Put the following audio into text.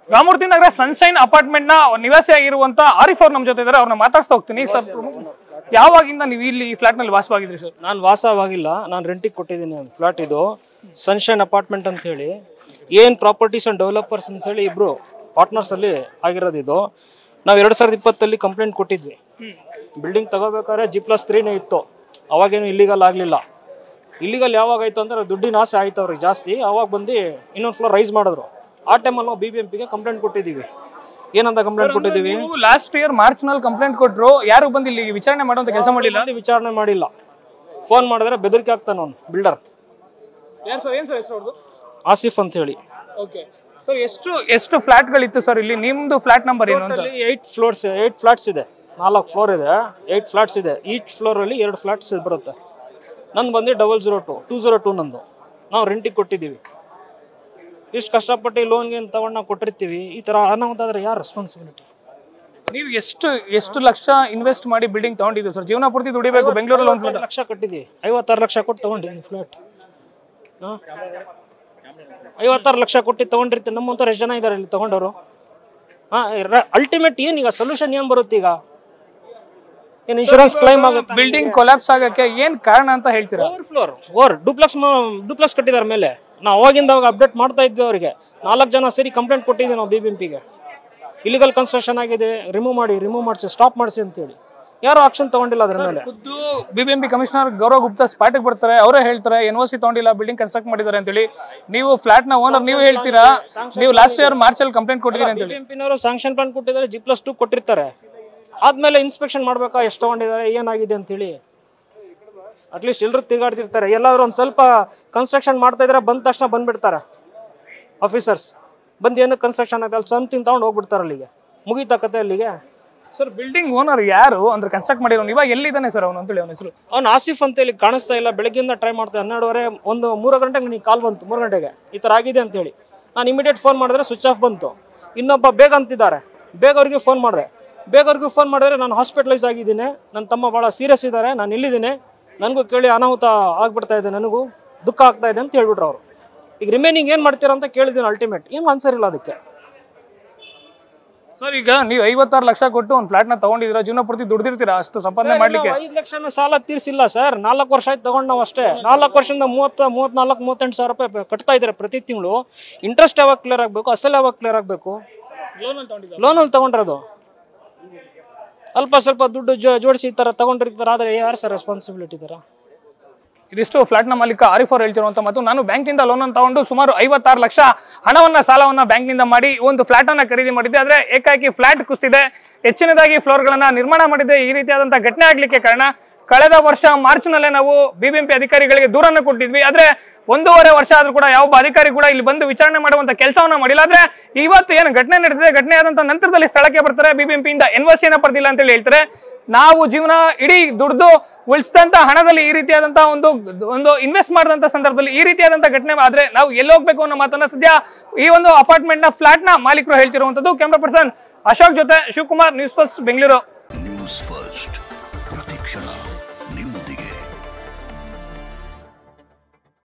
ರಾಮೂರ್ತಿ ನಗರ sunshine apartment ನ ನಿವಾಸಿಯಾಗಿರುವಂತ ಆರಿಫ್ ಅವ್ರು ನಮ್ಮ ಜೊತೆ ಇದ್ದಾರೆ ಅವ್ರನ್ನ ಮಾತಾಡ್ಸ್ತಾ ಹೋಗ್ತೀನಿ ಸರ್ ಯಾವಾಗಿಂದ ನೀವು ಇಲ್ಲಿ ಈ ಫ್ಲಾಟ್ ನಲ್ಲಿ ವಾಸವಾಗಿದ್ರಿ ಸರ್ ನಾನು ವಾಸವಾಗಿಲ್ಲ ನಾನು ರೆಂಟಿಗೆ ಕೊಟ್ಟಿದ್ದೀನಿ ಫ್ಲಾಟ್ ಇದು ಸನ್ಶೈನ್ ಅಪಾರ್ಟ್ಮೆಂಟ್ ಅಂತ ಹೇಳಿ ಏನ್ ಪ್ರಾಪರ್ಟೀಸ್ ಅಂಡ್ ಡೆವಲಪರ್ಸ್ ಅಂತ ಹೇಳಿ ಇಬ್ರು ಪಾರ್ಟ್ನರ್ಸ್ ಅಲ್ಲಿ ಆಗಿರೋದು ಇದು ನಾವು ಎರಡ್ ಸಾವಿರದ ಇಪ್ಪತ್ತಲ್ಲಿ ಕಂಪ್ಲೇಂಟ್ ಕೊಟ್ಟಿದ್ವಿ ಬಿಲ್ಡಿಂಗ್ ತಗೋಬೇಕಾದ್ರೆ ಜಿ ಪ್ಲಸ್ ತ್ರೀನೇ ಇತ್ತು ಅವಾಗೇನು ಇಲ್ಲಿಗಲ್ ಆಗಲಿಲ್ಲ ಇಲ್ಲಿಗಲ್ ಯಾವಾಗ ಆಯ್ತು ಅಂದ್ರೆ ದುಡ್ಡಿನ ಆಸೆ ಆಯ್ತು ಅವ್ರಿಗೆ ಜಾಸ್ತಿ ಅವಾಗ ಬಂದು ಇನ್ನೊಂದು ಫ್ಲೋರ್ ರೈಸ್ ಮಾಡಿದ್ರು ಆ ಟೈಮಲ್ಲಿ ನಾವು ಬಿ ಬಿ ಎಂ ಪಿಗೆ ಕಂಪ್ಲೇಂಟ್ ಕೊಟ್ಟಿದ್ದೀವಿ ಏನಂತ ಕಂಪ್ಲೇಂಟ್ ಕೊಟ್ಟಿದ್ದೀವಿ ನೀವು ಲಾಸ್ಟ್ ಇಯರ್ ಮಾರ್ಚ್ ನಲ್ಲಿ ಕಂಪ್ಲೇಂಟ್ ಕೊಟ್ರು ಯಾರು ಬಂದು ಇಲ್ಲಿ ವಿಚಾರಣೆ ಮಾಡುವಂತ ಕೆಲಸ ಮಾಡಿಲ್ಲ ಇಲ್ಲಿ ವಿಚಾರಣೆ ಮಾಡಿಲ್ಲ ಫೋನ್ ಮಾಡಿದ್ರೆ ಬೆದರಿಕೆ ಆಗ್ತಾನೆ ಅವ್ನು ಬಿಲ್ಡರ್ ಯಾರು ಸರ್ ಏನ್ ಸರ್ ಹೆಸರು ಅವ್ರದ್ದು ಆಸಿಫ್ ಅಂತ ಹೇಳಿ ಓಕೆ ಸರ್ ಎಷ್ಟು ಎಷ್ಟು ಫ್ಲಾಟ್ ಗಳಿತ್ತು ಸರ್ ಇಲ್ಲಿ ನಿಮ್ದು ಫ್ಲಾಟ್ ನಂಬರ್ ಏನು ಅಂತ ಏಟ್ ಫ್ಲೋರ್ಸ್ ಏಟ್ ಫ್ಲಾಟ್ಸ್ ಇದೆ ನಾಲ್ಕು ಫ್ಲೋರ್ ಇದೆ ಏಟ್ ಫ್ಲಾಟ್ಸ್ ಇದೆ ಈಚ್ ಫ್ಲೋರ್ ಅಲ್ಲಿ ಎರಡು ಫ್ಲಾಟ್ಸ್ ಬರುತ್ತೆ ನಂದು ಬಂದು double zero two two zero two ನಂದು ನಾವು ರೆಂಟಿಗೆ ಕೊಟ್ಟಿದ್ದೀವಿ ಇಷ್ಟು ಕಷ್ಟಪಟ್ಟು ಲೋನ್ಗೆ ತಗೊಂಡು ನಾವು ಕೊಟ್ಟಿರ್ತೀವಿ ಈ ಥರ ಅನಾಹುತ ಆದ್ರೆ ಯಾರು ರೆಸ್ಪಾನ್ಸಿಬಿಲಿಟಿ ನೀವು ಎಷ್ಟು ಎಷ್ಟು ಲಕ್ಷ ಇನ್ವೆಸ್ಟ್ ಮಾಡಿ ಬಿಲ್ಡಿಂಗ್ ತಗೊಂಡಿದ್ದು ಸರ್ ಜೀವನ ಪೂರ್ತಿ ದುಡಿಬೇಕು ಬೆಂಗಳೂರಲ್ಲಿ ಒಂದು ಫ್ಲಾಟ್ ಲಕ್ಷ ಕಟ್ಟಿದ್ದೀವಿ ಐವತ್ತಾರು ಲಕ್ಷ ಕೊಟ್ಟು ತಗೊಂಡಿದ್ದೀವಿ ಫ್ಲಾಟ್ ಐವತ್ತಾರು ಲಕ್ಷ ಕೊಟ್ಟು ತಗೊಂಡಿರ್ತೀವಿ ನಮ್ಮಂಥವ್ರು ಎಷ್ಟು ಜನ ಇದ್ದಾರೆ ಇಲ್ಲಿ ತಗೊಂಡವರು ಹಾಂ ಅಲ್ಟಿಮೇಟ್ ಏನು ಈಗ ಸೊಲ್ಯೂಷನ್ ಏನು ಬರುತ್ತೆ ಈಗ ಏನು ಇನ್ಶೂರೆನ್ಸ್ ಕ್ಲೈಮ್ ಆಗುತ್ತೆ ಬಿಲ್ಡಿಂಗ್ ಕೊಲಾಪ್ಸ್ ಆಗಕ್ಕೆ ಏನ್ ಕಾರಣ ಅಂತ ಹೇಳ್ತೀರಾ over floor over duplex duplex ಕಟ್ಟಿದ್ದಾರೆ ಮೇಲೆ ನಾವು ಅವಾಗಿಂದ ಅವಾಗ ಅಪ್ಡೇಟ್ ಮಾಡ್ತಾ ಇದ್ವಿ ಅವರಿಗೆ ನಾಲ್ಕು ಜನ ಸೇರಿ ಕಂಪ್ಲೇಂಟ್ ಕೊಟ್ಟಿದ್ವಿ ನಾವು ಬಿ ಬಿ ಎಂ ಪಿಗೆ ಇಲಿಗಲ್ ಕನ್ಸ್ಟ್ರಕ್ಷನ್ ಆಗಿದೆ ರಿಮೂವ್ ಮಾಡಿ ರಿಮೂವ್ ಮಾಡಿಸಿ ಸ್ಟಾಪ್ ಮಾಡಿಸಿ ಅಂತೇಳಿ ಯಾರು ಆಕ್ಷನ್ ತಗೊಂಡಿಲ್ಲ ಅದ್ರ ಮೇಲೆ ಖುದ್ದು ಬಿಬಿಎಂಪಿ ಕಮಿಷನರ್ ಗೌರವ್ ಗುಪ್ತಾ ಸ್ಪಾಟಿಗೆ ಬರ್ತಾರೆ ಅವರೇ ಹೇಳ್ತಾರೆ ಎನ್ ಸಿ ತಗೊಂಡಿಲ್ಲ ಬಿಲ್ಡಿಂಗ್ ಕನ್ಸ್ಟ್ರಕ್ಟ್ ಮಾಡಿದ್ದಾರೆ ಅಂತೇಳಿ ನೀವು ಫ್ಲಾಟ್ ನ ಓನರ್ ನೀವು ಹೇಳ್ತೀರಾ ನೀವು ಲಾಸ್ಟ್ ಇಯರ್ ಮಾರ್ಚ್ ಅಲ್ಲಿ ಕಂಪ್ಲೇಂಟ್ ಕೊಟ್ಟಿದ್ದೀರಿ ಅಂತೇಳಿ ಬಿಎಂಪಿನವರು ಸ್ಯಾಂಕ್ಷನ್ ಪ್ಲಾನ್ ಕೊಟ್ಟಿದ್ದಾರೆ ಜಿ ಪ್ಲಸ್ ಟು ಕೊಟ್ಟಿರ್ತಾರೆ ಆದ್ಮೇಲೆ ಇನ್ಸ್ಪೆಕ್ಷನ್ ಮಾಡ್ಬೇಕಾ ಎಷ್ಟು ತಗೊಂಡಿದ್ದಾರೆ ಏನಾಗಿದೆ ಅಂತೇಳಿ ಅಟ್ಲೀಸ್ಟ್ ಎಲ್ಲರೂ ತಿರುಗಾಡ್ತಿರ್ತಾರೆ ಎಲ್ಲಾದ್ರೂ ಒಂದು ಸ್ವಲ್ಪ ಕನ್ಸ್ಟ್ರಕ್ಷನ್ ಮಾಡ್ತಾ ಇದ್ರೆ ಬಂದ ತಕ್ಷಣ ಬಂದ್ಬಿಡ್ತಾರೆ ಆಫೀಸರ್ಸ್ ಬಂದು ಏನಕ್ಕೆ ಕನ್ಸ್ಟ್ರಕ್ಷನ್ ಆಗಿದೆ ಅಲ್ಲಿ ಸಮಥಿಂಗ್ ತಗೊಂಡು ಹೋಗ್ಬಿಡ್ತಾರೆ ಅಲ್ಲಿಗೆ ಮುಗೀತಾ ಕತೆ ಅಲ್ಲಿಗೆ ಸರ್ ಬಿಲ್ಡಿಂಗ್ ಓನರ್ ಯಾರು ಅಂದ್ರೆ ಕನ್ಸ್ಟ್ರಕ್ಟ್ ಮಾಡಿರೋ ಇವಾಗ ಎಲ್ಲಿದ್ದಾನೆ ಸರ್ ಅವನು ಅಂತೇಳಿ ಅವನ ಹೆಸರು ಅವ್ನು ಆಸಿಫ್ ಅಂತ ಹೇಳಿ ಕಾಣಿಸ್ತಾ ಇಲ್ಲ ಬೆಳಗ್ಗೆಯಿಂದ ಟ್ರೈ ಮಾಡ್ತಾ ಹನ್ನೆರಡುವರೆ ಒಂದು ಮೂರು ಗಂಟೆಗೆ ನೀನು ಕಾಲ್ ಬಂತು ಮೂರು ಗಂಟೆಗೆ ಈ ಥರ ಆಗಿದೆ ಅಂತೇಳಿ ನಾನು ಇಮಿಡಿಯೇಟ್ ಫೋನ್ ಮಾಡಿದ್ರೆ ಸ್ವಿಚ್ ಆಫ್ ಬಂತು ಇನ್ನೊಬ್ಬ ಬೇಗ ಅಂತಿದ್ದಾರೆ ಬೇಗ ಅವ್ರಿಗೆ ಫೋನ್ ಮಾಡಿದೆ ಬೇಗ ಅವ್ರಿಗೆ ಫೋನ್ ಮಾಡಿದ್ರೆ ನಾನು ಹಾಸ್ಪಿಟಲೈಸ್ ಆಗಿದ್ದೀನಿ ನನ್ನ ತಮ್ಮ ಭಾಳ ಸೀರಿಯಸ್ ಇದ್ದಾರೆ ನಾನು ಇಲ್ಲಿದ್ದೀನಿ ನನಗೂ ಕೇಳಿ ಅನಾಹುತ ಆಗ್ಬಿಡ್ತಾ ಇದೆ ನನಗೂ ದುಃಖ ಆಗ್ತಾ ಇದೆ ಅಂತ ಹೇಳ್ಬಿಟ್ರು ಅವರು ಈಗ ರಿಮೈನಿಂಗ್ ಏನು ಮಾಡ್ತೀರಾ ಅಂತ ಕೇಳಿದ್ದೀನಿ ಅಲ್ಟಿಮೇಟ್ ಏನು ಆನ್ಸರ್ ಇಲ್ಲ ಅದಕ್ಕೆ ಸರ್ ಈಗ ನೀವು ಐವತ್ತಾರು ಲಕ್ಷ ಕೊಟ್ಟು ಒಂದು ಫ್ಲಾಟ್ ನ ತಗೊಂಡಿದ್ದೀರಾ ಜೀವನ ಪೂರ್ತಿ ದುಡ್ದಿರ್ತೀರಾ ಅಷ್ಟು ಸಂಪಾದನೆ ಮಾಡ್ಲಿಕ್ಕೆ ಐದು ಲಕ್ಷನ ಸಾಲ ತೀರ್ಸಿಲ್ಲ ಸರ್ ನಾಲ್ಕು ವರ್ಷ ಆಯ್ತು ತಗೊಂಡು ನಾವು ಅಷ್ಟೇ ನಾಲ್ಕು ವರ್ಷದಿಂದ ಮೂವತ್ತ ಮೂವತ್ನಾಲ್ಕು ಮೂವತ್ತೆಂಟು ಸಾವಿರ ರೂಪಾಯಿ ಕಟ್ತಾ ಇದ್ದಾರೆ ಪ್ರತಿ ತಿಂಗಳು ಇಂಟ್ರೆಸ್ಟ್ ಯಾವಾಗ ಕ್ಲಿಯರ್ ಆಗಬೇಕು ಅಸಲ್ ಯಾವಾಗ ಕ್ಲಿಯರ್ ಆಗಬೇಕು ಲೋನಲ್ಲಿ ತಗೊಂಡಿರೋದು ಅಲ್ಪ ಸ್ವಲ್ಪ ದುಡ್ಡು ಜೋ- ಜೋಡಿಸಿ ಈ ಥರ ತಗೊಂಡಿರ್ತಾರೆ ಆದರೆ ಯಾರು ಸರ್ ರೆಸ್ಪಾನ್ಸಿಬಿಲಿಟಿ ಇದ್ದಾರೆ ಇದಿಷ್ಟು ಫ್ಲಾಟ್ ನ ಮಾಲೀಕ ಆರಿಫ್ ಅವ್ರು ಹೇಳ್ತಿರುವಂತ ಮತ್ತು ನಾನು ಬ್ಯಾಂಕ್ ನಿಂದ ಲೋನ್ ಅನ್ನು ತಗೊಂಡು ಸುಮಾರು ಐವತ್ತಾರು ಲಕ್ಷ ಹಣವನ್ನ ಸಾಲವನ್ನ ಬ್ಯಾಂಕ್ ನಿಂದ ಮಾಡಿ ಒಂದು ಫ್ಲಾಟ್ ಅನ್ನ ಖರೀದಿ ಮಾಡಿದ್ದೆ ಆದ್ರೆ ಏಕಾಏಕಿ ಫ್ಲಾಟ್ ಕುಸಿದೆ ಹೆಚ್ಚಿನದಾಗಿ ಫ್ಲೋರ್ ಗಳನ್ನ ನಿರ್ಮಾಣ ಮಾಡಿದೆ ಈ ರೀತಿಯಾದಂತಹ ಘಟನೆ ಆಗ್ಲಿಕ್ಕೆ ಕಾರಣ ಕಳೆದ ವರ್ಷ ಮಾರ್ಚ್ ನಲ್ಲೇ ನಾವು ಬಿಬಿಎಂಪಿ ಅಧಿಕಾರಿಗಳಿಗೆ ದೂರನ್ನು ಕೊಟ್ಟಿದ್ವಿ ಆದ್ರೆ ಒಂದೂವರೆ ವರ್ಷ ಆದ್ರೂ ಕೂಡ ಯಾವ ಅಧಿಕಾರಿ ಕೂಡ ಇಲ್ಲಿ ಬಂದು ವಿಚಾರಣೆ ಮಾಡುವಂತ ಕೆಲಸವನ್ನ ಮಾಡಿಲ್ಲ ಆದ್ರೆ ಇವತ್ತು ಏನು ಘಟನೆ ನಡೆದಿದೆ ಘಟನೆ ಆದಂತ ನಂತರದಲ್ಲಿ ಸ್ಥಳಕ್ಕೆ ಬರ್ತಾರೆ ಬಿಬಿಎಂಪಿ ಇಂದ ಎನ್ ಅನ್ನ ಪಡೆದಿಲ್ಲ ಅಂತ ಹೇಳಿ ಹೇಳ್ತಾರೆ ನಾವು ಜೀವನ ಇಡೀ ದುಡ್ದು ಉಳಿಸಿದಂತ ಹಣದಲ್ಲಿ ಈ ರೀತಿಯಾದಂತಹ ಒಂದು ಒಂದು ಇನ್ವೆಸ್ಟ್ ಮಾಡಿದಂತ ಸಂದರ್ಭದಲ್ಲಿ ಈ ರೀತಿಯಾದಂತಹ ಘಟನೆ ಆದ್ರೆ ನಾವು ಎಲ್ಲಿ ಹೋಗ್ಬೇಕು ಅನ್ನೋ ಮಾತನ್ನ ಸದ್ಯ ಈ ಒಂದು ಅಪಾರ್ಟ್ಮೆಂಟ್ ನ ಫ್ಲಾಟ್ ನ ಮಾಲೀಕರು ಹೇಳ್ತಿರುವಂತದ್ದು ಕ್ಯಾಮ್ರಾ ಪರ್ಸನ್ ಅಶೋಕ್ ಜೊತೆ Shivakumar news first Bengaluru news first